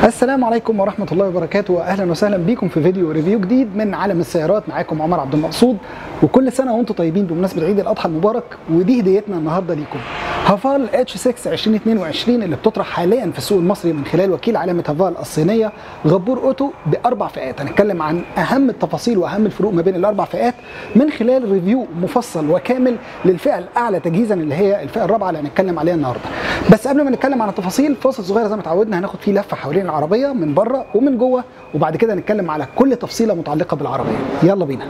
السلام عليكم ورحمة الله وبركاته وأهلا وسهلا بكم في فيديو ريفيو جديد من عالم السيارات معاكم عمر عبد المقصود وكل سنة وأنتم طيبين بمناسبة عيد الأضحى المبارك ودي هديتنا النهاردة ليكم هافال اتش 6 2022 اللي بتطرح حاليا في السوق المصري من خلال وكيل علامة هافال الصينية غبور أوتو بأربع فئات هنتكلم عن أهم التفاصيل وأهم الفروق ما بين الأربع فئات من خلال ريفيو مفصل وكامل للفئة الأعلى تجهيزا اللي هي الفئة الرابعة اللي هنتكلم عليها النهاردة بس قبل ما نتكلم عن التفاصيل فاصل صغير زي ما اتعودنا هناخد فيه لفة حوالين العربية من بره ومن جوه وبعد كده نتكلم على كل تفصيلة متعلقة بالعربية يلا بينا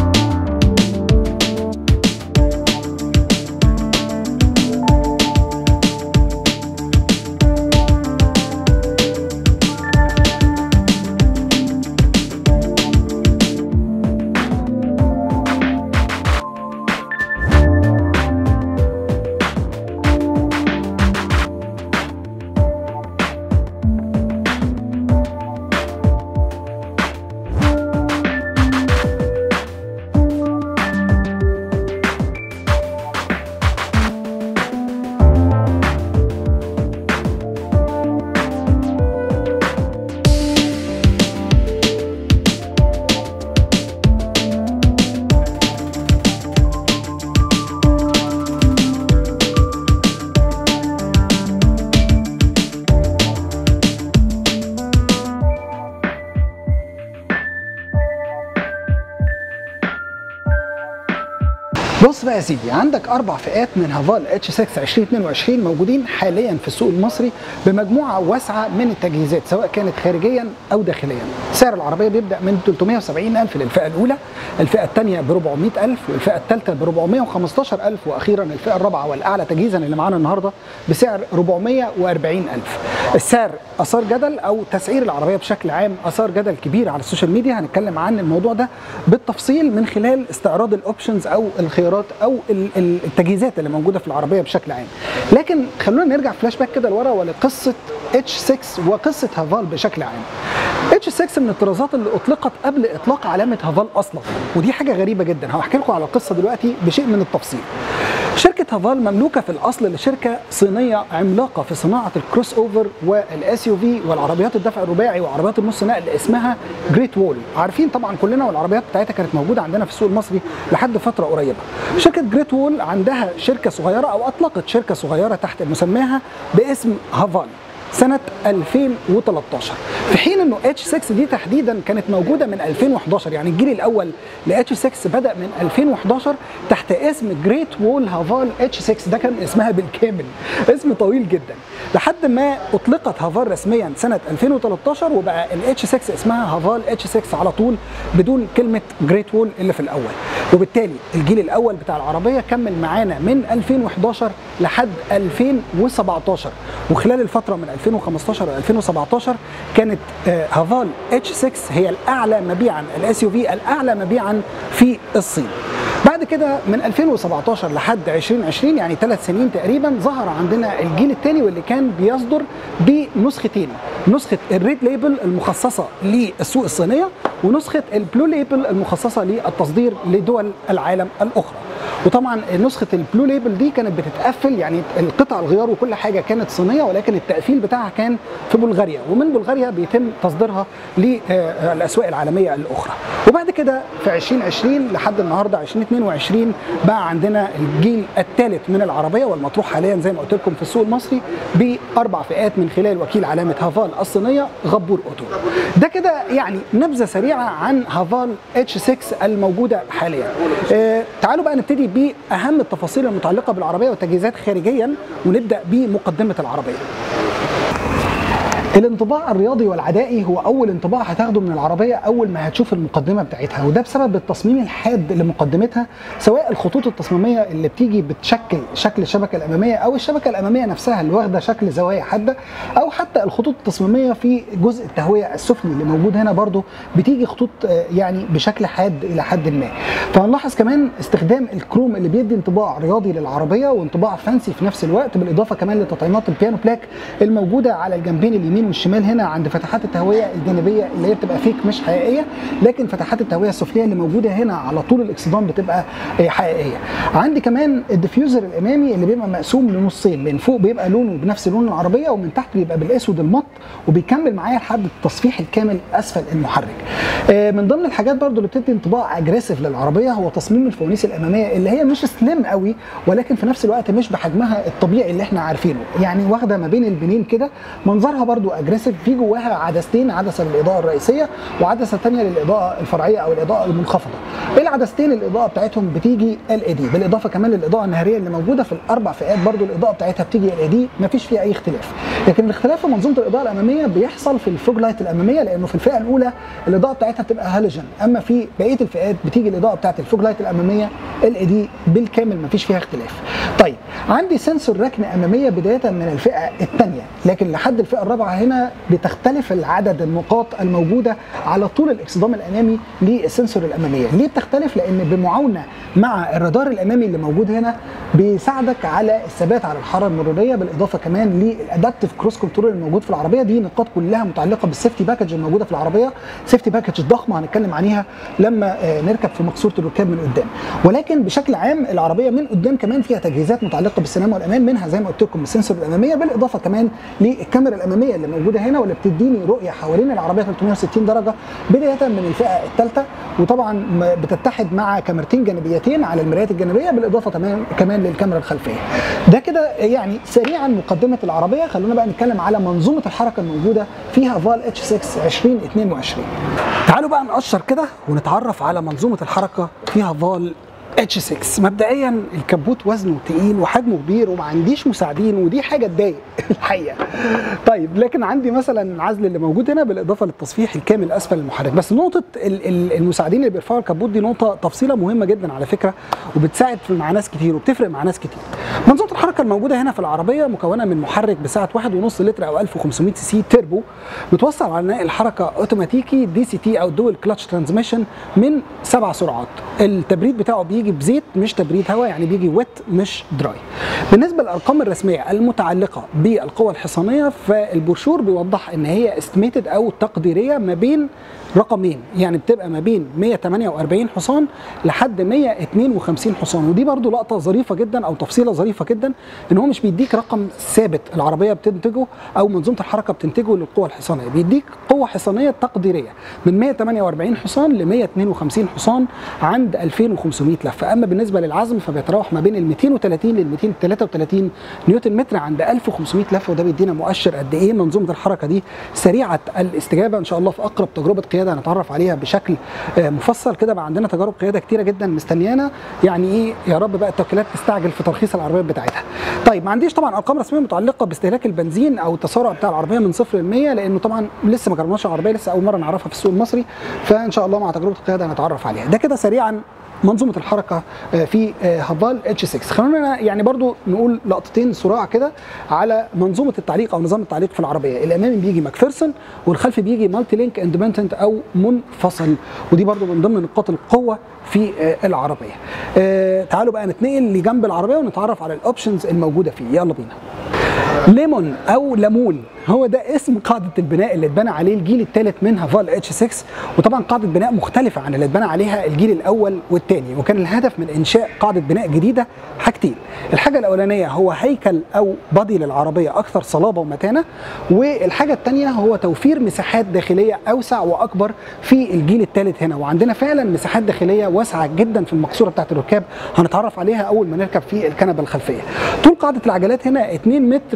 بص بقى يا سيدي عندك اربع فئات من هافال اتش 6 2022 موجودين حاليا في السوق المصري بمجموعه واسعه من التجهيزات سواء كانت خارجيا او داخليا سعر العربيه بيبدا من 370000 للفئه الاولى الفئه الثانيه ب 400000 والفئه الثالثه ب 415000 واخيرا الفئه الرابعه والاعلى تجهيزا اللي معانا النهارده بسعر 440000 السعر اثار جدل او تسعير العربيه بشكل عام اثار جدل كبير على السوشيال ميديا هنتكلم عن الموضوع ده بالتفصيل من خلال استعراض الاوبشنز او الخيارات او التجهيزات اللي موجوده في العربيه بشكل عام لكن خلونا نرجع فلاش باك كده لورا ولقصه اتش 6 وقصه هافال بشكل عام اتش 6 من الطرازات اللي اطلقت قبل اطلاق علامه هافال اصلا ودي حاجه غريبه جدا هحكي لكم على القصه دلوقتي بشيء من التفصيل شركة هافال مملوكة في الأصل لشركة صينية عملاقة في صناعة الكروس أوفر والاس يو في والعربيات الدفع الرباعي وعربيات النص نقل اسمها جريت وول عارفين طبعا كلنا والعربيات بتاعتها كانت موجودة عندنا في السوق المصري لحد فترة قريبة شركة جريت وول عندها شركة صغيرة أو أطلقت شركة صغيرة تحت مسماها باسم هافال سنة 2013 في حين انه اتش 6 دي تحديدا كانت موجودة من 2011 يعني الجيل الاول ل اتش 6 بدأ من 2011 تحت اسم جريت وول هافال اتش 6 ده كان اسمها بالكامل اسم طويل جدا لحد ما اطلقت هافال رسميا سنة 2013 وبقى الاتش 6 اسمها هافال اتش 6 على طول بدون كلمة جريت وول اللي في الاول وبالتالي الجيل الاول بتاع العربية كمل معانا من 2011 لحد 2017 وخلال الفترة من 2015 ل 2017 كانت هافال اتش 6 هي الاعلى مبيعا الاس يو في الاعلى مبيعا في الصين بعد كده من 2017 لحد 2020 يعني ثلاث سنين تقريبا ظهر عندنا الجيل الثاني واللي كان بيصدر بنسختين نسخه الريد ليبل المخصصه للسوق الصينيه ونسخه البلو ليبل المخصصه للتصدير لدول العالم الاخرى وطبعا نسخه البلو ليبل دي كانت بتتقفل يعني القطع الغيار وكل حاجه كانت صينيه ولكن التقفيل بتاعها كان في بلغاريا ومن بلغاريا بيتم تصديرها للاسواق العالميه الاخرى وبعد كده في 2020 لحد النهارده 2022 بقى عندنا الجيل الثالث من العربيه والمطروح حاليا زي ما قلت لكم في السوق المصري باربع فئات من خلال وكيل علامه هافال الصينيه غبور اوتو ده كده يعني نبذه سريعه عن هافال اتش 6 الموجوده حاليا آه تعالوا بقى نبتدي باهم التفاصيل المتعلقه بالعربيه والتجهيزات خارجيا ونبدا بمقدمه العربيه الانطباع الرياضي والعدائي هو اول انطباع هتاخده من العربيه اول ما هتشوف المقدمه بتاعتها وده بسبب التصميم الحاد لمقدمتها سواء الخطوط التصميميه اللي بتيجي بتشكل شكل الشبكه الاماميه او الشبكه الاماميه نفسها اللي واخده شكل زوايا حاده او حتى الخطوط التصميميه في جزء التهويه السفلي اللي موجود هنا برضو بتيجي خطوط يعني بشكل حاد الى حد ما فهنلاحظ كمان استخدام الكروم اللي بيدي انطباع رياضي للعربيه وانطباع فانسي في نفس الوقت بالاضافه كمان لتطعيمات البيانو بلاك الموجوده على الجنبين اليمين والشمال هنا عند فتحات التهويه الجانبيه اللي هي بتبقى فيك مش حقيقيه لكن فتحات التهويه السفليه اللي موجوده هنا على طول الاكسدام بتبقى آه، حقيقيه عندي كمان الديفيوزر الامامي اللي بيبقى مقسوم لنصين من فوق بيبقى لونه بنفس لون العربيه ومن تحت بيبقى بالاسود المط وبيكمل معايا لحد التصفيح الكامل اسفل المحرك آه، من ضمن الحاجات برضو اللي بتدي انطباع اجريسيف للعربيه هو تصميم الفوانيس الاماميه اللي هي مش سليم قوي ولكن في نفس الوقت مش بحجمها الطبيعي اللي احنا عارفينه يعني واخده ما بين البنين كده منظرها برضو اجريسيف في جواها عدستين عدسه للاضاءه الرئيسيه وعدسه ثانيه للاضاءه الفرعيه او الاضاءه المنخفضه العدستين الاضاءه بتاعتهم بتيجي ال اي دي بالاضافه كمان للاضاءه النهاريه اللي موجوده في الاربع فئات برضو الاضاءه بتاعتها بتيجي ال اي دي مفيش فيها اي اختلاف لكن الاختلاف في منظومه الاضاءه الاماميه بيحصل في الفوج لايت الاماميه لانه في الفئه الاولى الاضاءه بتاعتها بتبقى هالوجن اما في بقيه الفئات بتيجي الاضاءه بتاعت الفوج لايت الاماميه ال اي دي بالكامل مفيش فيها اختلاف طيب عندي سنسور ركن اماميه بدايه من الفئه الثانيه لكن لحد الفئه الرابعه هنا بتختلف العدد النقاط الموجوده على طول الاكسدام الامامي للسنسور الاماميه ليه بتختلف لان بمعاونه مع الرادار الامامي اللي موجود هنا بيساعدك على الثبات على الحاره المروريه بالاضافه كمان للادابتيف كروس كنترول الموجود في العربيه دي نقاط كلها متعلقه بالسيفتي باكج الموجوده في العربيه سيفتي باكج ضخمه هنتكلم عليها لما آه، نركب في مقصوره الركاب من قدام ولكن بشكل عام العربيه من قدام كمان فيها تجهيزات متعلقه بالسلامه والامان منها زي ما قلت لكم السنسور الاماميه بالاضافه كمان للكاميرا الاماميه اللي موجوده هنا واللي بتديني رؤيه حوالين العربيه 360 درجه بدايه من الفئه الثالثه وطبعا م- بتتحد مع كاميرتين جانبيتين على المرايات الجانبيه بالاضافه كمان كمان للكاميرا الخلفيه ده كده يعني سريعا مقدمه العربيه خلونا بقى نتكلم على منظومه الحركه الموجوده فيها فال اتش 6 2022 تعالوا بقى نقشر كده ونتعرف على منظومه الحركه فيها فال اتش 6 مبدئيا الكبوت وزنه تقيل وحجمه كبير وما عنديش مساعدين ودي حاجه تضايق الحقيقه طيب لكن عندي مثلا العزل اللي موجود هنا بالاضافه للتصفيح الكامل اسفل المحرك بس نقطه ال- ال- المساعدين اللي بيرفعوا الكبوت دي نقطه تفصيله مهمه جدا على فكره وبتساعد في مع ناس كتير وبتفرق مع ناس كتير منظومه الحركه الموجوده هنا في العربيه مكونه من محرك بسعه 1.5 لتر او 1500 سي سي تيربو متوصل على نقل الحركه اوتوماتيكي دي سي تي او دول كلاتش ترانزميشن من سبع سرعات التبريد بتاعه بيجي بزيت مش تبريد هواء يعني بيجي ويت مش دراي بالنسبه للارقام الرسميه المتعلقه بالقوه الحصانيه فالبروشور بيوضح ان هي استيميتد او تقديريه ما بين رقمين يعني بتبقى ما بين 148 حصان لحد 152 حصان ودي برضو لقطه ظريفه جدا او تفصيله ظريفه جدا ان هو مش بيديك رقم ثابت العربيه بتنتجه او منظومه الحركه بتنتجه للقوه الحصانيه بيديك قوه حصانيه تقديريه من 148 حصان ل 152 حصان عند 2500 لفه اما بالنسبه للعزم فبيتراوح ما بين ال 230 لل 233 نيوتن متر عند 1500 لفه وده بيدينا مؤشر قد ايه منظومه الحركه دي سريعه الاستجابه ان شاء الله في اقرب تجربه قياده هنتعرف عليها بشكل آه، مفصل كده بقى عندنا تجارب قياده كتيره جدا مستنيانا يعني ايه يا رب بقى التوكيلات تستعجل في ترخيص العربيات بتاعتها طيب ما عنديش طبعا ارقام رسميه متعلقه باستهلاك البنزين او التسارع بتاع العربيه من صفر ل 100 لانه طبعا لسه ما جربناش العربيه لسه اول مره نعرفها في السوق المصري فان شاء الله مع تجربه القياده هنتعرف عليها ده كده سريعا منظومه الحركه آه، في آه، هافال اتش 6 خلونا يعني برضو نقول لقطتين صراع كده على منظومه التعليق او نظام التعليق في العربيه الامامي بيجي ماكفيرسون والخلفي بيجي مالتي لينك اندبندنت او منفصل ودي برضو من ضمن نقاط القوه في آه، العربيه آه، تعالوا بقى نتنقل لجنب العربيه ونتعرف على الاوبشنز الموجوده فيه يلا بينا ليمون او ليمون هو ده اسم قاعده البناء اللي اتبنى عليه الجيل الثالث من هافال اتش 6 وطبعا قاعده بناء مختلفه عن اللي اتبنى عليها الجيل الاول والثاني وكان الهدف من انشاء قاعده بناء جديده حاجتين الحاجه الاولانيه هو هيكل او بادي للعربيه اكثر صلابه ومتانه والحاجه الثانيه هو توفير مساحات داخليه اوسع واكبر في الجيل الثالث هنا وعندنا فعلا مساحات داخليه واسعه جدا في المقصوره بتاعه الركاب هنتعرف عليها اول ما نركب في الكنبه الخلفيه طول قاعده العجلات هنا 2 متر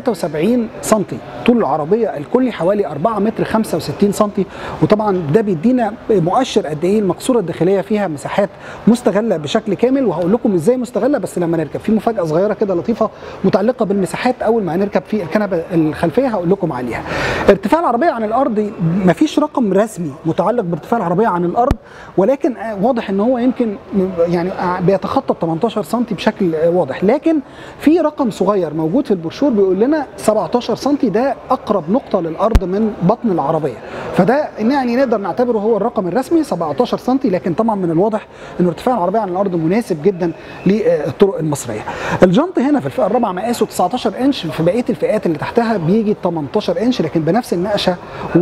73 سم طول العربيه الكلي حوالي 4 متر 65 سم وطبعا ده بيدينا مؤشر قد ايه المقصوره الداخليه فيها مساحات مستغله بشكل كامل وهقول لكم ازاي مستغله بس لما نركب في مفاجاه صغيره كده لطيفه متعلقه بالمساحات اول ما هنركب في الكنبه الخلفيه هقول لكم عليها ارتفاع العربيه عن الارض مفيش رقم رسمي متعلق بارتفاع العربيه عن الارض ولكن آه، واضح ان هو يمكن يعني آه، بيتخطى 18 سم بشكل آه، واضح لكن في رقم صغير موجود في البروشور بيقول لنا 17 سم ده اقرب نقطه للارض من بطن العربيه فده يعني نقدر نعتبره هو الرقم الرسمي 17 سم لكن طبعا من الواضح ان ارتفاع العربيه عن الارض مناسب جدا للطرق المصريه الجنط هنا في الفئه الرابعه مقاسه 19 انش في بقيه الفئات اللي تحتها بيجي 18 انش لكن بنفس النقشه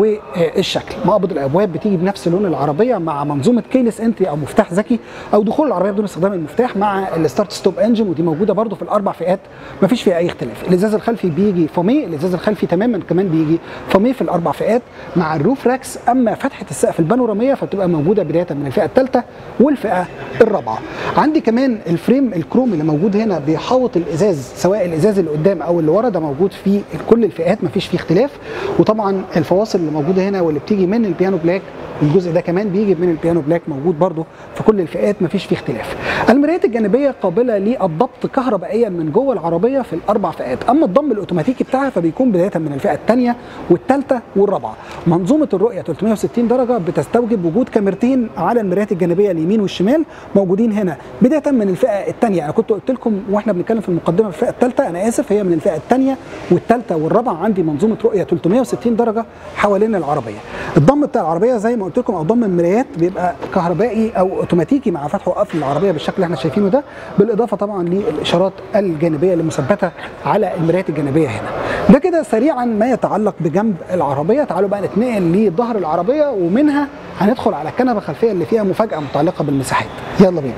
والشكل مقبض الابواب بتيجي بنفس لون العربيه مع منظومه كيلس انتري او مفتاح ذكي او دخول العربيه بدون استخدام المفتاح مع الستارت ستوب انجن ودي موجوده برده في الاربع فئات مفيش فيها اي اختلاف الازاز الخلفي بيجي فامي الازاز الخلفي تماما كمان بيجي فامي في الاربع فئات مع الروف راكس اما فتحه السقف البانوراميه فبتبقى موجوده بدايه من الفئه الثالثه والفئه الرابعه عندي كمان الفريم الكروم اللي موجود هنا بيحوط الازاز سواء الازاز اللي قدام او اللي ورا ده موجود في كل الفئات مفيش فيه اختلاف وطبعا الفواصل اللي موجوده هنا واللي بتيجي من البيانو بلاك الجزء ده كمان بيجي من البيانو بلاك موجود برده في كل الفئات مفيش فيه اختلاف المرايات الجانبيه قابله للضبط كهربائيا من جوه العربيه في الاربع فئات اما الضم الاوتوماتيكي بتاعها فبيكون بدايه من الفئه الثانيه والثالثه والرابعه منظومه الرؤيه 360 درجه بتستوجب وجود كاميرتين على المرايات الجانبيه اليمين والشمال موجودين هنا بدايه من الفئه الثانيه انا كنت قلت لكم واحنا بنتكلم في المقدمه في الفئه الثالثه انا اسف هي من الفئه الثانيه والثالثه والرابعه عندي منظومه رؤيه 360 درجه حوالين العربيه الضم بتاع العربيه زي ما قلت لكم او ضم المرايات بيبقى كهربائي او اوتوماتيكي مع فتح وقفل العربيه بالشكل اللي احنا شايفينه ده بالاضافه طبعا للاشارات الجانبيه اللي مثبته على المرايات الجانبيه هنا ده كده سريعا ما يتعلق بجنب العربيه تعالوا بقى نتنقل لظهر العربيه ومنها هندخل على الكنبه الخلفيه اللي فيها مفاجاه متعلقه بالمساحات يلا بينا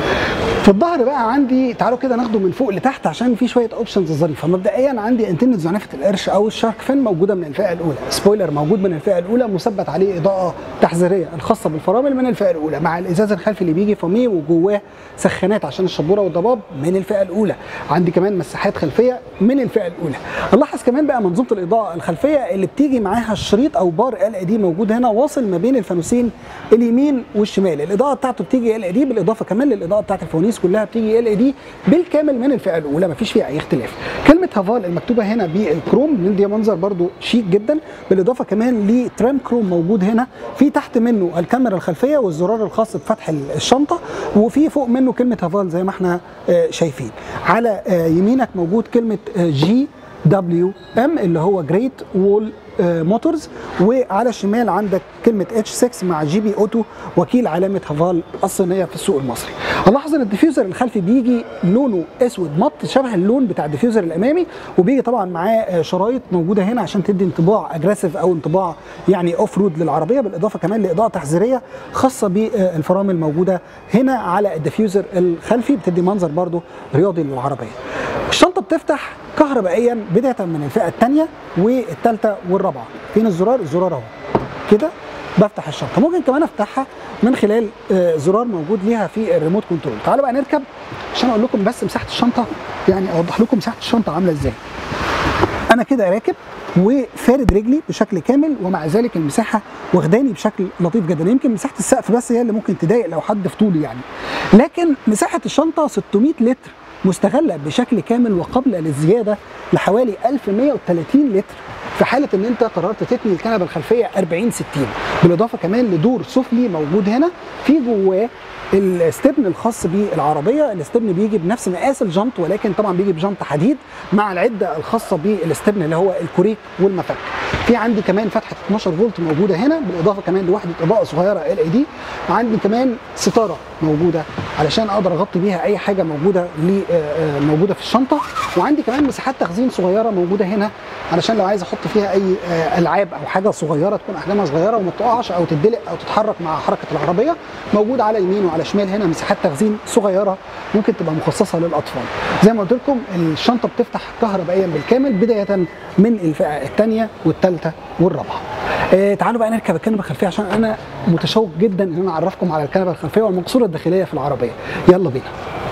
في الظهر بقى عندي تعالوا كده ناخده من فوق لتحت عشان في شويه اوبشنز ظريفه مبدئيا عندي انتنه زعنفه القرش او الشارك فين موجوده من الفئه الاولى سبويلر موجود من الفئه الاولى مثبت عليه اضاءه تحذيريه الخاصه بالفرامل من الفئه الاولى مع الازاز الخلفي اللي بيجي فاميه وجواه سخانات عشان الشبوره والضباب من الفئه الاولى عندي كمان مساحات خلفيه من الفئه الاولى نلاحظ كمان بقى منظومه الاضاءه الخلفيه اللي بتيجي معاها الشريط او بار ال اي دي موجود هنا واصل ما بين الفانوسين اليمين والشمال الاضاءه بتاعته بتيجي ال اي دي بالاضافه كمان للاضاءه بتاعت الفوانيس كلها بتيجي ال اي دي بالكامل من الفئه الاولى مفيش فيها اي اختلاف كلمه هافال المكتوبه هنا بالكروم من دي منظر برده شيك جدا بالاضافه كمان لترام كروم موجود هنا في تحت منه الكاميرا الخلفيه والزرار الخاص بفتح الشنطه وفي فوق منه كلمه هافال زي ما احنا شايفين على يمينك موجود كلمه جي دبليو ام اللي هو جريت وول موتورز وعلى الشمال عندك كلمه اتش 6 مع جي بي اوتو وكيل علامه هافال الصينيه في السوق المصري. الاحظ ان الديفيوزر الخلفي بيجي لونه اسود مط شبه اللون بتاع الديفيوزر الامامي وبيجي طبعا معاه شرايط موجوده هنا عشان تدي انطباع اجريسيف او انطباع يعني اوف رود للعربيه بالاضافه كمان لاضاءه تحذيريه خاصه بالفرامل موجوده هنا على الديفيوزر الخلفي بتدي منظر برده رياضي للعربيه. الشنطه بتفتح كهربائيا بدايه من الفئه الثانيه والثالثه والرابعه فين الزرار الزرار اهو كده بفتح الشنطه ممكن كمان افتحها من خلال زرار موجود ليها في الريموت كنترول تعالوا بقى نركب عشان اقول لكم بس مساحه الشنطه يعني اوضح لكم مساحه الشنطه عامله ازاي انا كده راكب وفارد رجلي بشكل كامل ومع ذلك المساحه واخداني بشكل لطيف جدا يمكن مساحه السقف بس هي اللي ممكن تضايق لو حد في طولي يعني لكن مساحه الشنطه 600 لتر مستغله بشكل كامل وقابله للزياده لحوالي 1130 لتر في حاله ان انت قررت تتني الكنبه الخلفيه 40 60 بالاضافه كمان لدور سفلي موجود هنا في جواه الاستبن الخاص بالعربيه الاستبن بيجي بنفس مقاس الجنط ولكن طبعا بيجي بجنط حديد مع العده الخاصه بالاستبن اللي هو الكوريك والمفك في عندي كمان فتحه 12 فولت موجوده هنا بالاضافه كمان لوحده اضاءه صغيره ال اي دي عندي كمان ستاره موجوده علشان اقدر اغطي بيها اي حاجه موجوده موجوده في الشنطه وعندي كمان مساحات تخزين صغيره موجوده هنا علشان لو عايز احط فيها اي العاب او حاجه صغيره تكون احجامها صغيره وما تقعش او تدلق او تتحرك مع حركه العربيه موجود على يمين وعلى شمال هنا مساحات تخزين صغيره ممكن تبقى مخصصه للاطفال زي ما قلت لكم الشنطه بتفتح كهربائيا بالكامل بدايه من الفئه الثانيه والثالثه والرابعه آه تعالوا بقى نركب الكنبه الخلفيه عشان انا متشوق جدا ان انا اعرفكم على الكنبه الخلفيه والمقصوره الداخليه في العربيه يلا بينا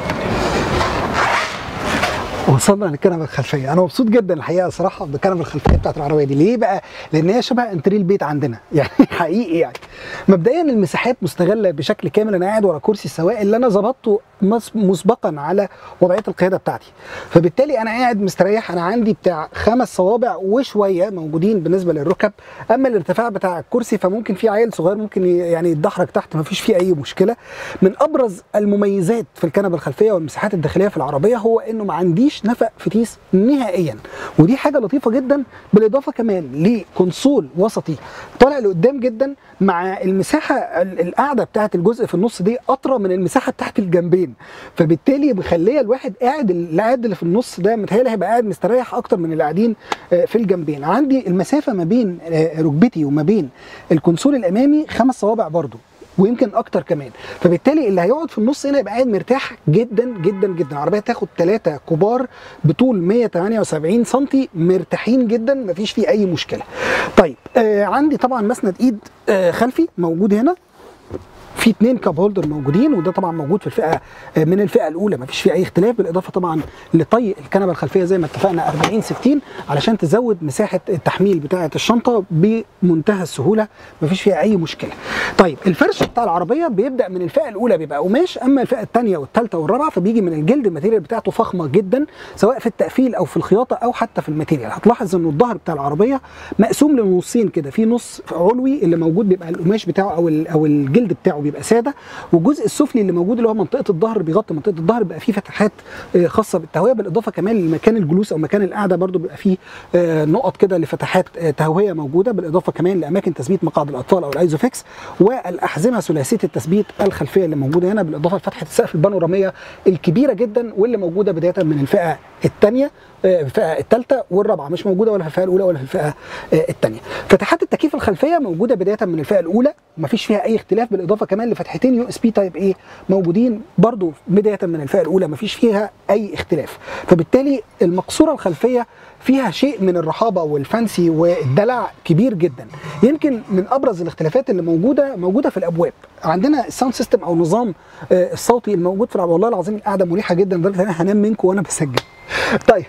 وصلنا للكنبه الخلفيه انا مبسوط جدا الحقيقه صراحه بالكنبه الخلفيه بتاعت العربيه دي ليه بقى لان هي شبه انتريه البيت عندنا يعني حقيقي يعني مبدئيا المساحات مستغله بشكل كامل انا قاعد ورا كرسي السواق اللي انا ظبطته مس- مسبقا على وضعيه القياده بتاعتي فبالتالي انا قاعد مستريح انا عندي بتاع خمس صوابع وشويه موجودين بالنسبه للركب اما الارتفاع بتاع الكرسي فممكن في عيل صغير ممكن ي- يعني يتدحرج تحت ما فيش فيه اي مشكله من ابرز المميزات في الكنبه الخلفيه والمساحات الداخليه في العربيه هو انه ما عنديش نفق فتيس نهائيا ودي حاجه لطيفه جدا بالاضافه كمان لكونسول وسطي طالع لقدام جدا مع المساحه ال- القاعده بتاعت الجزء في النص دي اطرى من المساحه بتاعت الجنبين فبالتالي مخليه الواحد قاعد اللي قاعد اللي في النص ده متهيألي هيبقى قاعد مستريح اكتر من اللي قاعدين آه، في الجنبين عندي المسافه ما بين آه، ركبتي وما بين الكونسول الامامي خمس صوابع برضو ويمكن اكتر كمان فبالتالي اللي هيقعد في النص هنا يبقى قاعد مرتاح جدا جدا جدا العربيه تاخد ثلاثه كبار بطول 178 سم مرتاحين جدا مفيش فيه اي مشكله طيب آه عندي طبعا مسند ايد آه خلفي موجود هنا في اثنين كاب هولدر موجودين وده طبعا موجود في الفئه آه، من الفئه الاولى مفيش فيه اي اختلاف بالاضافه طبعا لطي الكنبه الخلفيه زي ما اتفقنا 40 60 علشان تزود مساحه التحميل بتاعه الشنطه بمنتهى السهوله مفيش فيها اي مشكله. طيب الفرش بتاع العربيه بيبدا من الفئه الاولى بيبقى قماش اما الفئه الثانيه والثالثه والرابعه فبيجي من الجلد الماتيريال بتاعته فخمه جدا سواء في التقفيل او في الخياطه او حتى في الماتيريال هتلاحظ ان الظهر بتاع العربيه مقسوم لنصين كده في نص علوي اللي موجود بيبقى القماش بتاعه او ال- او الجلد بتاعه بيبقى ساده والجزء السفلي اللي موجود اللي هو منطقه الظهر بيغطي منطقه الظهر بيبقى فيه فتحات آه، خاصه بالتهويه بالاضافه كمان لمكان الجلوس او مكان القعده برضو بيبقى فيه آه، نقط كده لفتحات آه، تهويه موجوده بالاضافه كمان لاماكن تثبيت مقاعد الاطفال او الايزوفيكس والاحزمه ثلاثيه التثبيت الخلفيه اللي موجوده هنا بالاضافه لفتحه السقف البانوراميه الكبيره جدا واللي موجوده بدايه من الفئه الثانيه الفئه الثالثه والرابعه مش موجوده ولا في الفئه الاولى ولا في الفئه الثانيه فتحات التكييف الخلفيه موجوده بدايه من الفئه الاولى مفيش فيها اي اختلاف بالاضافه كمان لفتحتين يو اس بي تايب ايه موجودين برضو بدايه من الفئه الاولى مفيش فيها اي اختلاف فبالتالي المقصوره الخلفيه فيها شيء من الرحابه والفانسي والدلع كبير جدا يمكن من ابرز الاختلافات اللي موجوده موجوده في الابواب عندنا الساوند سيستم او النظام آه، الصوتي الموجود في العربيه والله العظيم القعده مريحه جدا لدرجه ان انا هنام منكم وانا بسجل طيب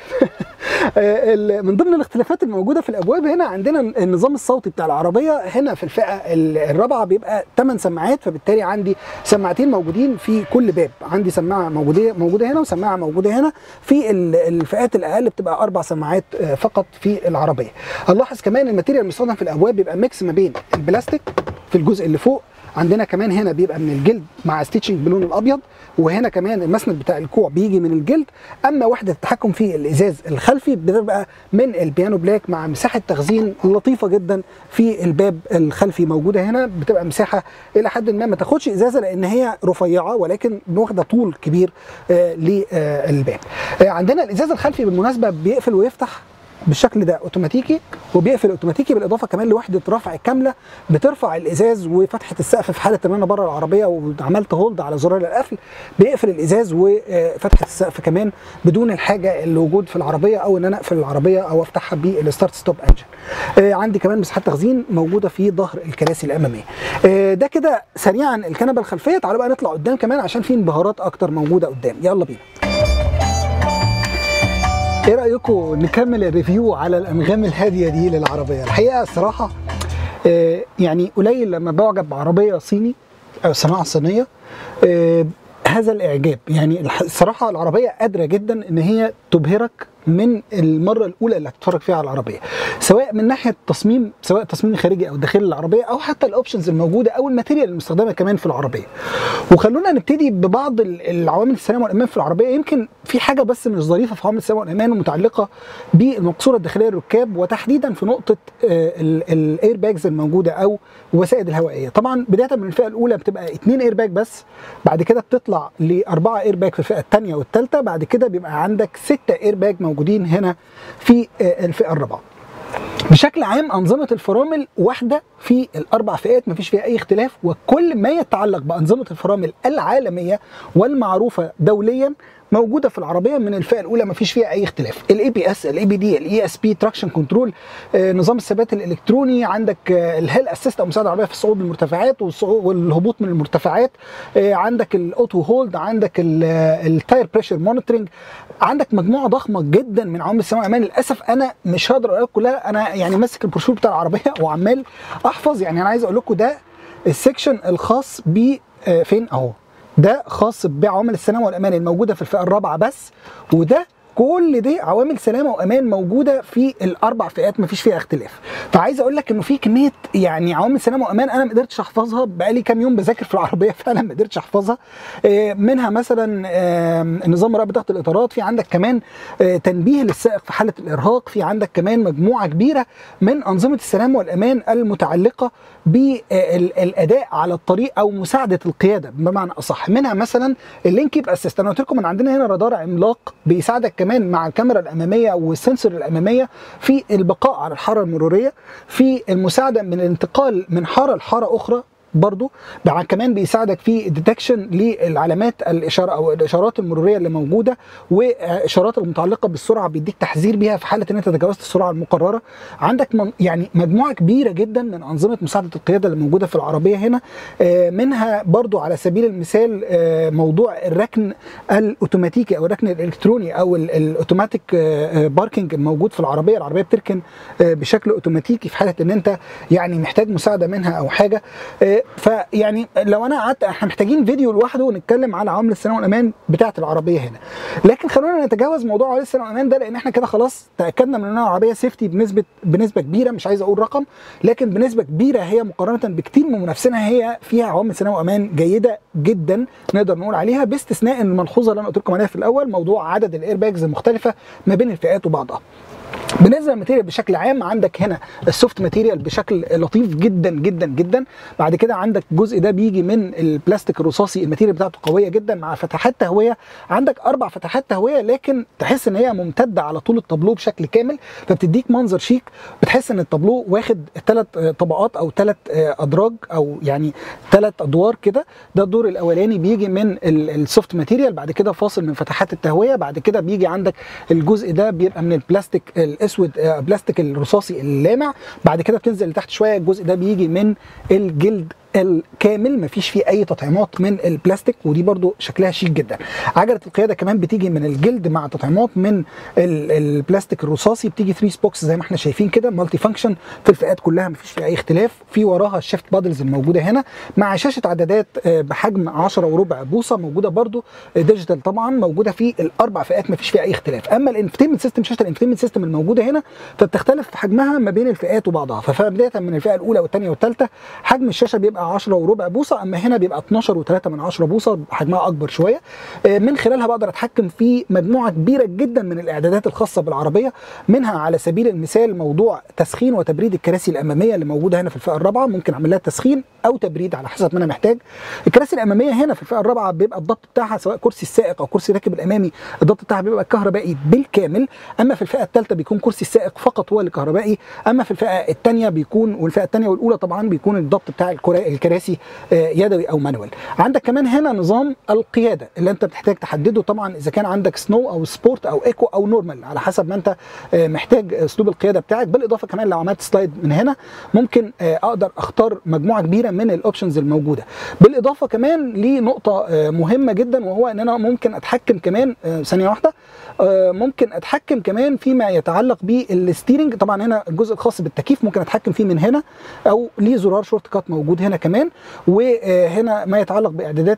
آه، ال- من ضمن الاختلافات الموجوده في الابواب هنا عندنا النظام الصوتي بتاع العربيه هنا في الفئه ال- الرابعه بيبقى 8 سماعات فبالتالي عندي سماعتين موجودين في كل باب عندي سماعه موجوده موجوده هنا وسماعه موجوده هنا في ال- الفئات الاقل بتبقى اربع سماعات آه، فقط في العربيه هنلاحظ كمان الماتيريال المستخدم في الابواب بيبقى ميكس ما بين البلاستيك في الجزء اللي فوق عندنا كمان هنا بيبقى من الجلد مع ستيتشنج باللون الابيض وهنا كمان المسند بتاع الكوع بيجي من الجلد اما وحده التحكم في الازاز الخلفي بتبقى من البيانو بلاك مع مساحه تخزين لطيفه جدا في الباب الخلفي موجوده هنا بتبقى مساحه الى حد ما ما تاخدش ازازه لان هي رفيعه ولكن واخده طول كبير آه للباب آه عندنا الازاز الخلفي بالمناسبه بيقفل ويفتح بالشكل ده اوتوماتيكي وبيقفل اوتوماتيكي بالاضافه كمان لوحده رفع كامله بترفع الازاز وفتحه السقف في حاله ان انا بره العربيه وعملت هولد على زرار القفل بيقفل الازاز وفتحه السقف كمان بدون الحاجه اللي وجود في العربيه او ان انا اقفل العربيه او افتحها بالستارت ستوب انجن آه، عندي كمان مساحات تخزين موجوده في ظهر الكراسي الاماميه آه، ده كده سريعا الكنبه الخلفيه تعالوا بقى نطلع قدام كمان عشان في انبهارات اكتر موجوده قدام يلا بينا ايه رايكم نكمل الريفيو على الانغام الهاديه دي للعربيه الحقيقه الصراحه آه، يعني قليل لما بعجب بعربيه صيني او صناعه صينيه آه، هذا الاعجاب يعني الح- الصراحه العربيه قادره جدا ان هي تبهرك من المره الاولى اللي هتتفرج فيها على العربيه سواء من ناحيه التصميم سواء التصميم الخارجي او داخلي العربيه او حتى الاوبشنز الموجوده او الماتيريال المستخدمه كمان في العربيه وخلونا نبتدي ببعض ال- العوامل السلامه والامان في العربيه يمكن في حاجه بس مش ظريفه في عوامل السلامه والامان ومتعلقه بالمقصوره الداخليه للركاب وتحديدا في نقطه الاير باجز الموجوده او الوسائد الهوائيه طبعا بدايه من الفئه الاولى بتبقى اثنين اير باج بس بعد كده بتطلع لاربعه اير باج في الفئه الثانيه والثالثه بعد كده بيبقى عندك سته اير باج موجودين هنا في آه، الفئه الرابعه بشكل عام انظمه الفرامل واحده في الاربع فئات مفيش فيها اي اختلاف وكل ما يتعلق بانظمه الفرامل العالميه والمعروفه دوليا موجوده في العربيه من الفئه الاولى مفيش فيها اي اختلاف الاي بي اس الاي بي دي الاي اس بي تراكشن كنترول نظام الثبات الالكتروني عندك آه، الهيل اسيست او مساعد العربيه في الصعود بالمرتفعات والصعود- والهبوط من المرتفعات آه، عندك الاوتو هولد عندك التاير بريشر مونيتورنج عندك مجموعه ضخمه جدا من عوامل السلامه والامان للاسف انا مش هقدر اقول لكم كلها انا يعني ماسك البروشور بتاع العربيه وعمال احفظ يعني انا عايز اقول لكم ده السكشن الخاص ب آه، فين اهو ده خاص بعوامل السلامه والامان الموجوده في الفئه الرابعه بس وده كل دي عوامل سلامه وامان موجوده في الاربع فئات مفيش فيها اختلاف فعايز اقول لك انه في كميه يعني عوامل سلامه وامان انا ما قدرتش احفظها بقالي كام يوم بذاكر في العربيه فعلا ما قدرتش احفظها آه، منها مثلا آه، نظام مراقبه ضغط الاطارات في عندك كمان آه، تنبيه للسائق في حاله الارهاق في عندك كمان مجموعه كبيره من انظمه السلامه والامان المتعلقه بالاداء على الطريق او مساعده القياده بمعنى اصح منها مثلا اللينكيب اسيست انا قلت لكم ان عندنا هنا رادار عملاق بيساعدك كمان مع الكاميرا الاماميه والسنسور الاماميه في البقاء على الحاره المروريه في المساعده من الانتقال من حاره لحاره اخرى برضو مع كمان بيساعدك في ديتكشن للعلامات الاشاره او الاشارات المروريه اللي موجوده واشارات المتعلقه بالسرعه بيديك تحذير بيها في حاله ان انت تجاوزت السرعه المقرره عندك من يعني مجموعه كبيره جدا من انظمه مساعده القياده اللي موجوده في العربيه هنا آه، منها برضو على سبيل المثال آه، موضوع الركن الاوتوماتيكي او الركن الالكتروني او ال- الاوتوماتيك آه، آه، باركنج الموجود في العربيه العربيه بتركن آه، بشكل اوتوماتيكي في حاله ان انت يعني محتاج مساعده منها او حاجه آه، فيعني لو انا قعدت احنا محتاجين فيديو لوحده ونتكلم على عوامل السلامه والامان بتاعه العربيه هنا لكن خلونا نتجاوز موضوع عوامل السلامه والامان ده لان احنا كده خلاص تاكدنا من انها عربيه سيفتي بنسبه بنسبه كبيره مش عايز اقول رقم لكن بنسبه كبيره هي مقارنه بكتير من منافسينها هي فيها عوامل سلامه وامان جيده جدا نقدر نقول عليها باستثناء الملحوظه اللي انا قلت لكم عليها في الاول موضوع عدد الايرباجز المختلفه ما بين الفئات وبعضها بالنسبه للماتيريال بشكل عام عندك هنا السوفت ماتيريال بشكل لطيف جدا جدا جدا بعد كده عندك الجزء ده بيجي من البلاستيك الرصاصي الماتيريال بتاعته قويه جدا مع فتحات تهويه عندك اربع فتحات تهويه لكن تحس ان هي ممتده على طول التابلو بشكل كامل فبتديك منظر شيك بتحس ان التابلو واخد ثلاث طبقات او ثلاث ادراج او يعني ثلاث ادوار كده ده الدور الاولاني بيجي من ال- السوفت ماتيريال بعد كده فاصل من فتحات التهويه بعد كده بيجي عندك الجزء ده بيبقى من البلاستيك الاسود آه، بلاستيك الرصاصي اللامع بعد كده بتنزل لتحت شويه الجزء ده بيجي من الجلد الكامل مفيش فيه اي تطعيمات من البلاستيك ودي برضو شكلها شيك جدا عجله القياده كمان بتيجي من الجلد مع تطعيمات من ال- البلاستيك الرصاصي بتيجي 3 سبوكس زي ما احنا شايفين كده مالتي فانكشن في الفئات كلها مفيش فيها اي اختلاف في وراها الشيفت بادلز الموجوده هنا مع شاشه عدادات آه، بحجم 10 وربع بوصه موجوده برضو آه، ديجيتال طبعا موجوده في الاربع فئات مفيش فيها اي اختلاف اما الانفتيمنت سيستم شاشه الانفتيمنت سيستم الموجوده هنا فبتختلف في حجمها ما بين الفئات وبعضها فبدايه من الفئه الاولى والثانيه والثالثه حجم الشاشه بيبقى 10 وربع بوصه اما هنا بيبقى 12 و3 من 10 بوصه حجمها اكبر شويه آه، من خلالها بقدر اتحكم في مجموعه كبيره جدا من الاعدادات الخاصه بالعربيه منها على سبيل المثال موضوع تسخين وتبريد الكراسي الاماميه اللي موجوده هنا في الفئه الرابعه ممكن اعمل لها تسخين او تبريد على حسب ما انا محتاج الكراسي الاماميه هنا في الفئه الرابعه بيبقى الضبط بتاعها سواء كرسي السائق او كرسي الراكب الامامي الضبط بتاعها بيبقى كهربائي بالكامل اما في الفئه الثالثه بيكون كرسي السائق فقط هو اللي كهربائي اما في الفئه الثانيه بيكون والفئه الثانيه والاولى طبعا بيكون الضبط بتاع الكرا- الكراسي آه، يدوي او مانوال عندك كمان هنا نظام القياده اللي انت بتحتاج تحدده طبعا اذا كان عندك سنو او سبورت او ايكو او نورمال على حسب ما انت آه، محتاج اسلوب القياده بتاعك بالاضافه كمان لو عملت سلايد من هنا ممكن آه، اقدر اختار مجموعه كبيره من الاوبشنز الموجوده بالاضافه كمان لنقطه آه، مهمه جدا وهو ان انا ممكن اتحكم كمان آه، ثانيه واحده آه، ممكن اتحكم كمان فيما يتعلق بالستيرنج طبعا هنا الجزء الخاص بالتكييف ممكن اتحكم فيه من هنا او ليه زرار شورت كات موجود هنا كمان وهنا ما يتعلق باعدادات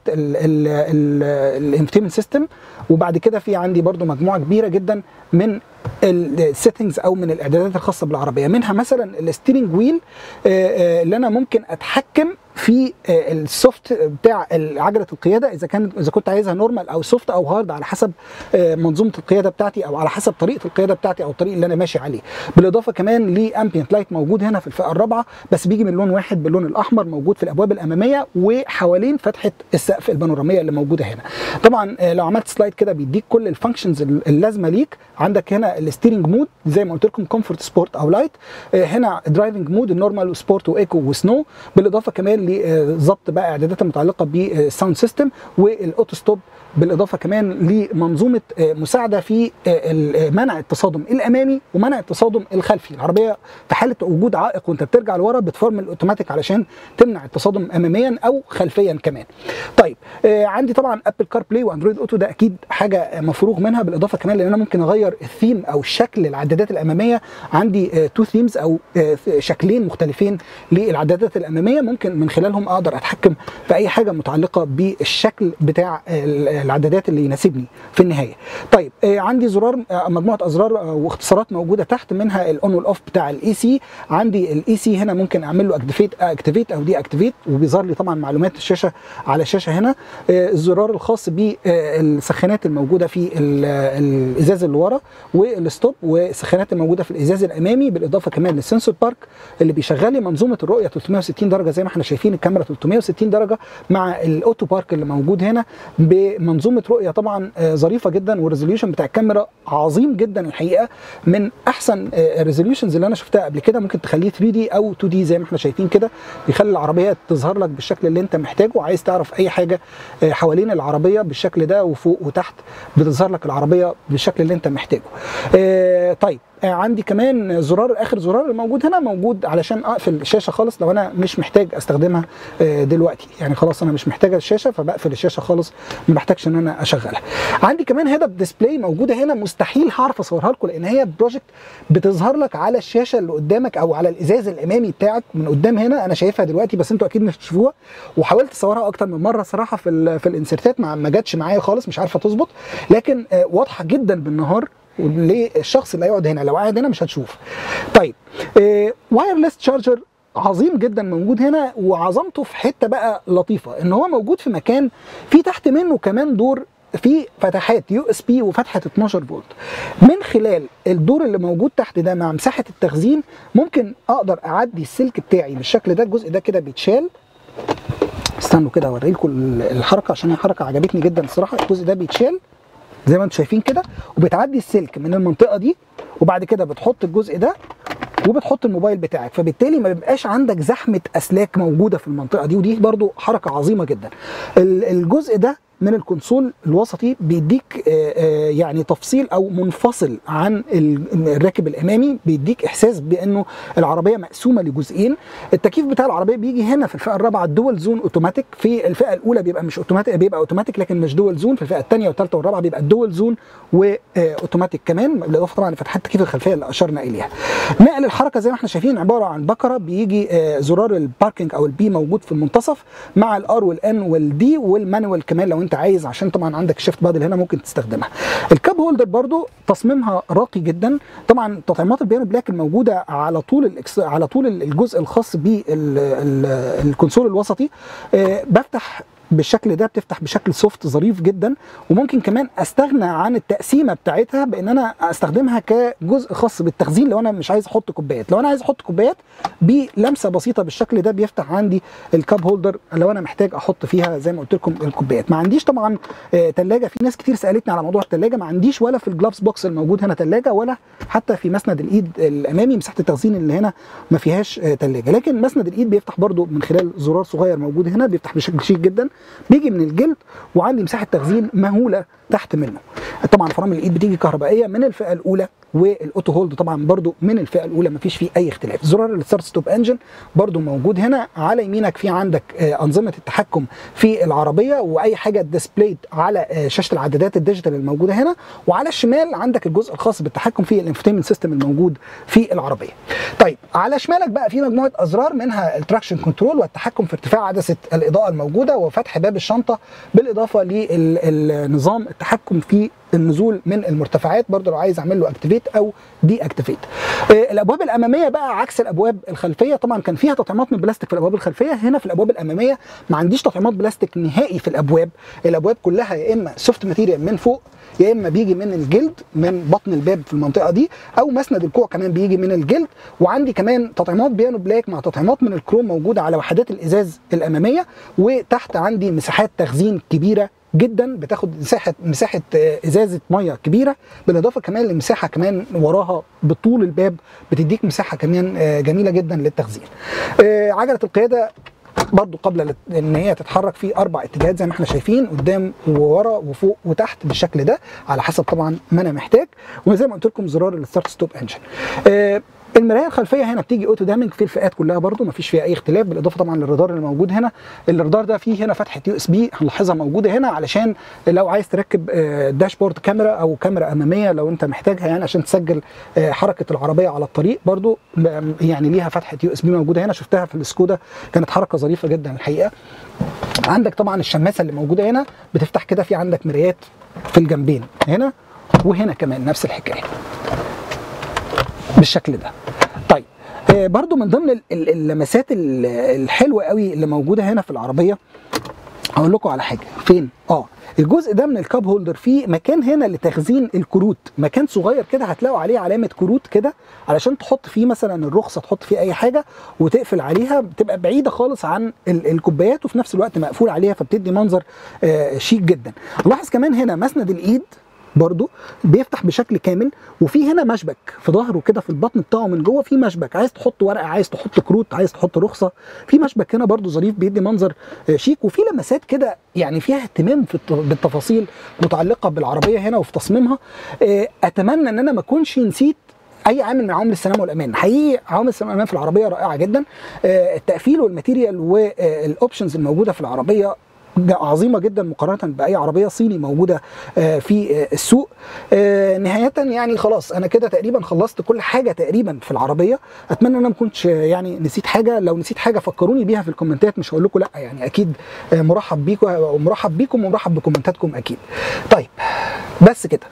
الانفتيمنت سيستم وبعد كده في عندي برضو مجموعه كبيره جدا من السيتنجز او من الاعدادات الخاصه بالعربيه منها مثلا الستيرنج ويل اللي انا ممكن اتحكم في آه، السوفت بتاع عجله القياده اذا كان اذا كنت عايزها نورمال او سوفت او هارد على حسب آه، منظومه القياده بتاعتي او على حسب طريقه القياده بتاعتي او الطريق اللي انا ماشي عليه بالاضافه كمان لامبيانت لايت موجود هنا في الفئه الرابعه بس بيجي من لون واحد باللون الاحمر موجود في الابواب الاماميه وحوالين فتحه السقف البانوراميه اللي موجوده هنا طبعا آه، لو عملت سلايد كده بيديك كل الفانكشنز اللازمه ليك عندك هنا الستيرنج مود زي ما قلت لكم كومفورت سبورت او لايت هنا درايفنج مود النورمال وسبورت وايكو وسنو بالاضافه كمان لظبط بقى اعدادات المتعلقه بالساوند سيستم والاوتو ستوب بالاضافه كمان لمنظومه آه، مساعده في آه، ال- منع التصادم الامامي ومنع التصادم الخلفي العربيه في حاله وجود عائق وانت بترجع لورا بتفرمل الاوتوماتيك علشان تمنع التصادم اماميا او خلفيا كمان طيب آه عندي طبعا ابل كار بلاي واندرويد اوتو ده اكيد حاجه مفروغ منها بالاضافه كمان لان انا ممكن اغير الثيم او الشكل العدادات الاماميه عندي آه تو ثيمز او آه شكلين مختلفين للعدادات الاماميه ممكن من خلالهم اقدر اتحكم في اي حاجه متعلقه بالشكل بتاع العدادات اللي يناسبني في النهايه طيب آه عندي زرار آه مجموعه ازرار آه واختصارات موجوده تحت منها الاون والاوف بتاع الاي سي عندي الاي سي هنا ممكن اعمل له اكتيفيت اكتيفيت او دي اكتيفيت وبيظهر لي طبعا معلومات الشاشه على الشاشه هنا آه الزرار الخاص بالسخانات الموجوده في الازاز اللي ورا والستوب والسخانات الموجوده في الازاز الامامي بالاضافه كمان للسنسور بارك اللي بيشغل لي منظومه الرؤيه 360 درجه زي ما احنا شايفين الكاميرا 360 درجه مع الاوتو بارك اللي موجود هنا بمنظومه رؤيه طبعا ظريفه جدا والريزوليوشن بتاع الكاميرا عظيم جدا الحقيقه من احسن الريزوليوشنز اللي انا شفتها قبل كده ممكن تخليه 3 دي او 2 دي زي ما احنا شايفين كده بيخلي العربيه تظهر لك بالشكل اللي انت محتاجه وعايز تعرف اي حاجه حوالين العربيه بالشكل ده وفوق وتحت بتظهر لك العربيه بالشكل اللي انت محتاجه طيب عندي كمان زرار اخر زرار الموجود هنا موجود علشان اقفل الشاشه خالص لو انا مش محتاج استخدمها دلوقتي يعني خلاص انا مش محتاج الشاشه فبقفل الشاشه خالص ما بحتاجش ان انا اشغلها عندي كمان هيد اب ديسبلاي موجوده هنا مستحيل هعرف اصورها لكم لان هي بروجكت بتظهر لك على الشاشه اللي قدامك او على الازاز الامامي بتاعك من قدام هنا انا شايفها دلوقتي بس انتوا اكيد مش هتشوفوها وحاولت اصورها اكتر من مره صراحه في في الانسرتات ما جاتش معايا خالص مش عارفه تظبط لكن واضحه جدا بالنهار للشخص اللي هيقعد هنا لو قاعد هنا مش هتشوف طيب آه وايرلس تشارجر عظيم جدا موجود هنا وعظمته في حته بقى لطيفه ان هو موجود في مكان في تحت منه كمان دور في فتحات يو اس بي وفتحه 12 فولت من خلال الدور اللي موجود تحت ده مع مساحه التخزين ممكن اقدر اعدي السلك بتاعي بالشكل ده الجزء ده كده بيتشال استنوا كده اوري لكم الحركه عشان هي حركه عجبتني جدا الصراحه الجزء ده بيتشال زي ما انتم شايفين كده وبتعدي السلك من المنطقه دي وبعد كده بتحط الجزء ده وبتحط الموبايل بتاعك فبالتالي ما بيبقاش عندك زحمه اسلاك موجوده في المنطقه دي ودي برضو حركه عظيمه جدا الجزء ده من الكونسول الوسطي بيديك يعني تفصيل او منفصل عن الراكب الامامي بيديك احساس بانه العربيه مقسومه لجزئين التكييف بتاع العربيه بيجي هنا في الفئه الرابعه الدول زون اوتوماتيك في الفئه الاولى بيبقى مش اوتوماتيك بيبقى اوتوماتيك لكن مش دول زون في الفئه الثانيه والثالثه والرابعه بيبقى الدول زون واوتوماتيك كمان بالاضافه طبعا لفتحات التكييف الخلفيه اللي اشرنا اليها نقل الحركه زي ما احنا شايفين عباره عن بكره بيجي زرار الباركنج او البي موجود في المنتصف مع الار والان والدي والمانوال كمان لو انت عايز عشان طبعا عندك شيفت بادل هنا ممكن تستخدمها الكاب هولدر برضو تصميمها راقي جدا طبعا تطعيمات البيانو بلاك الموجوده على طول الإكس... على طول الجزء الخاص بالكونسول الوسطي أه بفتح بالشكل ده بتفتح بشكل سوفت ظريف جدا وممكن كمان استغنى عن التقسيمه بتاعتها بان انا استخدمها كجزء خاص بالتخزين لو انا مش عايز احط كوبايات لو انا عايز احط كوبايات بلمسه بسيطه بالشكل ده بيفتح عندي الكاب هولدر لو انا محتاج احط فيها زي ما قلت لكم الكوبايات ما عنديش طبعا ثلاجه في ناس كتير سالتني على موضوع الثلاجه ما عنديش ولا في الجلافز بوكس الموجود هنا ثلاجه ولا حتى في مسند الايد الامامي مساحه التخزين اللي هنا ما فيهاش ثلاجه لكن مسند الايد بيفتح برده من خلال زرار صغير موجود هنا بيفتح بشكل شيك جدا بيجي من الجلد وعندي مساحه تخزين مهوله تحت منه طبعا فرامل الايد بتيجي كهربائيه من الفئه الاولى والاوتو هولد طبعا برده من الفئه الاولى مفيش فيه اي اختلاف زرار الستارت ستوب انجن برده موجود هنا على يمينك في عندك انظمه التحكم في العربيه واي حاجه ديسبلايد على شاشه العدادات الديجيتال الموجوده هنا وعلى الشمال عندك الجزء الخاص بالتحكم في الانفوتينمنت سيستم الموجود في العربيه طيب على شمالك بقى في مجموعه ازرار منها التراكشن كنترول والتحكم في ارتفاع عدسه الاضاءه الموجوده وفتح باب الشنطه بالاضافه للنظام التحكم في النزول من المرتفعات برضه لو عايز اعمل له اكتيفيت او دي اكتيفيت آه الابواب الاماميه بقى عكس الابواب الخلفيه طبعا كان فيها تطعيمات من بلاستيك في الابواب الخلفيه هنا في الابواب الاماميه ما عنديش تطعيمات بلاستيك نهائي في الابواب الابواب كلها يا اما سوفت ماتيريال من فوق يا اما بيجي من الجلد من بطن الباب في المنطقه دي او مسند الكوع كمان بيجي من الجلد وعندي كمان تطعيمات بيانو بلاك مع تطعيمات من الكروم موجوده على وحدات الازاز الاماميه وتحت عندي مساحات تخزين كبيره جدا بتاخد مساحه مساحه ازازه ميه كبيره بالاضافه كمان لمساحه كمان وراها بطول الباب بتديك مساحه كمان جميله جدا للتخزين. عجله القياده برضو قبل ان هي تتحرك في اربع اتجاهات زي ما احنا شايفين قدام وورا وفوق وتحت بالشكل ده على حسب طبعا ما انا محتاج وزي ما قلت لكم زرار الستارت ستوب انجن المرايه الخلفيه هنا بتيجي اوتو دامج في الفئات كلها برده مفيش فيها اي اختلاف بالاضافه طبعا للرادار اللي موجود هنا الرادار ده فيه هنا فتحه يو اس بي هنلاحظها موجوده هنا علشان لو عايز تركب آه، داشبورد كاميرا او كاميرا اماميه لو انت محتاجها يعني عشان تسجل آه، حركه العربيه على الطريق برده م- يعني ليها فتحه يو اس بي موجوده هنا شفتها في السكودا كانت حركه ظريفه جدا الحقيقه عندك طبعا الشماسه اللي موجوده هنا بتفتح كده في عندك مرايات في الجنبين هنا وهنا كمان نفس الحكايه بالشكل ده طيب آه، برضو من ضمن ال- ال- اللمسات ال- الحلوه قوي اللي موجوده هنا في العربيه هقول لكم على حاجه فين اه الجزء ده من الكاب هولدر فيه مكان هنا لتخزين الكروت مكان صغير كده هتلاقوا عليه علامه كروت كده علشان تحط فيه مثلا الرخصه تحط فيه اي حاجه وتقفل عليها بتبقى بعيده خالص عن ال- الكوبايات وفي نفس الوقت مقفول عليها فبتدي منظر آه، شيك جدا لاحظ كمان هنا مسند الايد برضو بيفتح بشكل كامل وفي هنا مشبك في ظهره كده في البطن بتاعه من جوه في مشبك عايز تحط ورقه عايز تحط كروت عايز تحط رخصه في مشبك هنا برضو ظريف بيدي منظر آه، شيك وفي لمسات كده يعني فيها اهتمام في الت- بالتفاصيل متعلقه بالعربيه هنا وفي تصميمها آه، اتمنى ان انا ما اكونش نسيت اي عامل من عوامل السلامه والامان حقيقي عوامل السلامه والامان في العربيه رائعه جدا آه، التقفيل والماتيريال والاوبشنز الموجوده في العربيه عظيمه جدا مقارنه باي عربيه صيني موجوده آه، في آه، السوق آه، نهايه يعني خلاص انا كده تقريبا خلصت كل حاجه تقريبا في العربيه اتمنى ان انا ما كنتش آه، يعني نسيت حاجه لو نسيت حاجه فكروني بيها في الكومنتات مش هقول لكم لا يعني اكيد آه، مرحب بيكم ومرحب بيكم ومرحب بكومنتاتكم اكيد طيب بس كده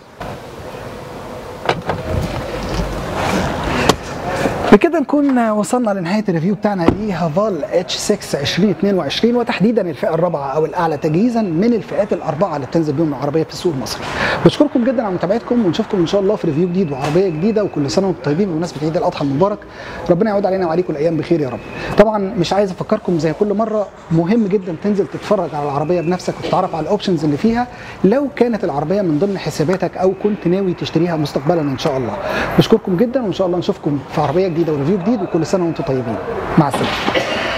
بكده نكون وصلنا لنهايه الريفيو بتاعنا لهافال اتش 6 2022 وتحديدا الفئه الرابعه او الاعلى تجهيزا من الفئات الاربعه اللي بتنزل بيهم العربيه في السوق المصري. بشكركم جدا على متابعتكم ونشوفكم ان شاء الله في ريفيو جديد وعربيه جديده وكل سنه وانتم طيبين بمناسبه عيد الاضحى المبارك. ربنا يعود علينا وعليكم الايام بخير يا رب. طبعا مش عايز افكركم زي كل مره مهم جدا تنزل تتفرج على العربيه بنفسك وتتعرف على الاوبشنز اللي فيها لو كانت العربيه من ضمن حساباتك او كنت ناوي تشتريها مستقبلا ان شاء الله. بشكركم جدا وان شاء الله نشوفكم في عربيه جديده وريفيو جديد وكل سنه وانتم طيبين. مع السلامه.